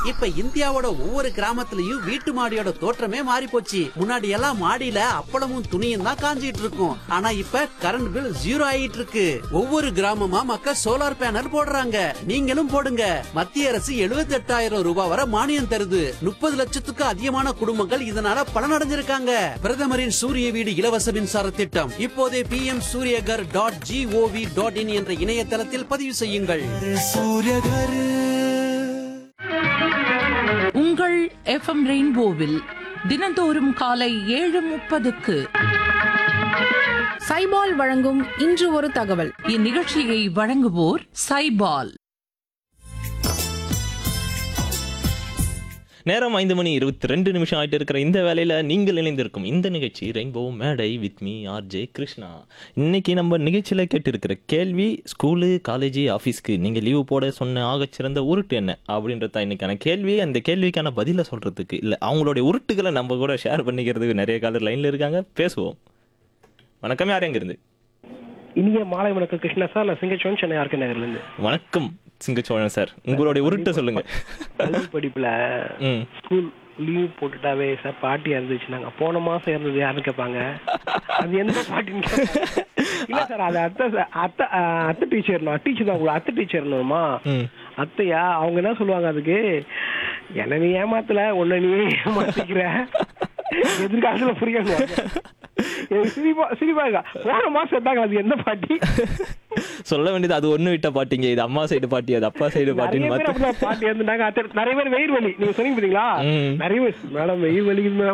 இப்ப இந்தியாவோட ஒவ்வொரு கிராமத்துலயும் வீட்டு மாடியோட தோற்றமே மாறி போச்சு முன்னாடி எல்லாம் மாடியில அப்பளமும் துணியும் தான் காஞ்சிட்டு இருக்கும் ஆனா இப்ப கரண்ட் பில் ஜீரோ ஆயிட்டு இருக்கு ஒவ்வொரு கிராமமா மக்கள் சோலார் பேனல் போடுறாங்க நீங்களும் போடுங்க மத்திய அரசு 78000 ரூபாய் வரை மானியம் தருது முப்பது லட்சத்துக்கு அதிகமான குடும்பங்கள் இதனால பலனடைஞ்சிருக்காங்க பிரதமரின் சூரிய வீடு இலவச மின்சார திட்டம் இப்போதே P M Suryaghar dot G O V dot in என்ற இணையதளத்தில் பதிவு செய்யுங்கள் உங்கள் எஃப்எம் ரெயின்போவில் தினந்தோறும் காலை ஏழு முப்பதுக்கு சைபால் வழங்கும் இன்று ஒரு தகவல் இந்நிகழ்ச்சியை வழங்குவோர் சைபால் நேரம் ஐந்து மணி இருபத்தி ரெண்டு நிமிஷம் ஆயிட்டு இருக்கிற இந்த வேலையில் நீங்கள் இணைந்திருக்கும் இந்த நிகழ்ச்சி ரெயின்போ மேடை வித் மீ ஆர்ஜே கிருஷ்ணா இன்னைக்கு நம்ம நிகழ்ச்சியில் கேட்டிருக்கிற கேள்வி ஸ்கூலு காலேஜ் ஆஃபீஸ்க்கு நீங்கள் லீவு போட சொன்ன ஆகச்சிறந்த உருட்டு என்ன அப்படின்றது தான் இன்னைக்கான கேள்வி அந்த கேள்விக்கான பதிலை சொல்கிறதுக்கு இல்லை அவங்களுடைய உருட்டுகளை நம்ம கூட ஷேர் பண்ணிக்கிறதுக்கு நிறைய காலர் லைனில் இருக்காங்க பேசுவோம் வணக்கம் யார் எங்கிருந்து இனிய மாலை வணக்கம் கிருஷ்ணா சார் நான் சிங்கச்சோன் சென்னை ஆர்கே நகர்ல இருந்து வணக்கம் சிங்கச்சோழன் சார் உங்களுடைய உருட்டை சொல்லுங்க கல்வி படிப்புல ம் ஸ்கூல் லீவ் போட்டுட்டாவே சார் பாட்டி இறந்துச்சு நாங்க போன மாசம் இறந்தது யாருன்னு கேட்பாங்க அது எந்த பாட்டின்னு கேட்பாங்க. இல்ல சார் அது அத்தை sir. அத்தை அஹ், அத்தை டீச்சர் டீச்சர் தான் உங்களுக்கு அத்தை டீச்சர்னுமா ம் அத்தையா அவங்க என்ன சொல்லுவாங்க அதுக்கு என்ன நீ ஏமாத்தல உன்னை நீ ஏமாத்திக்கிற எதிர்காலத்துல புரியணும் எனக்கு சிரிப்பா சிரிப்பா இருக்கா போன மாசம் இருந்தாங்க அது எந்த பாட்டி சொல்ல வேண்டியது அது ஒண்ணு விட்ட பாட்டிங்க இது அம்மா சைடு பாட்டி அது அப்பா சைடு நிறைய பாட்டின்னு பேர் மாத்தி அப்படிதான் பாட்டி இருந்தாங்க அத்தை- நிறைய பேர் வெயில் வலி நீங்க சொன்னீங்க பாத்தீங்களா ம். நிறைய பேர் மேடம் வெயில் வலிக்குது மேடம்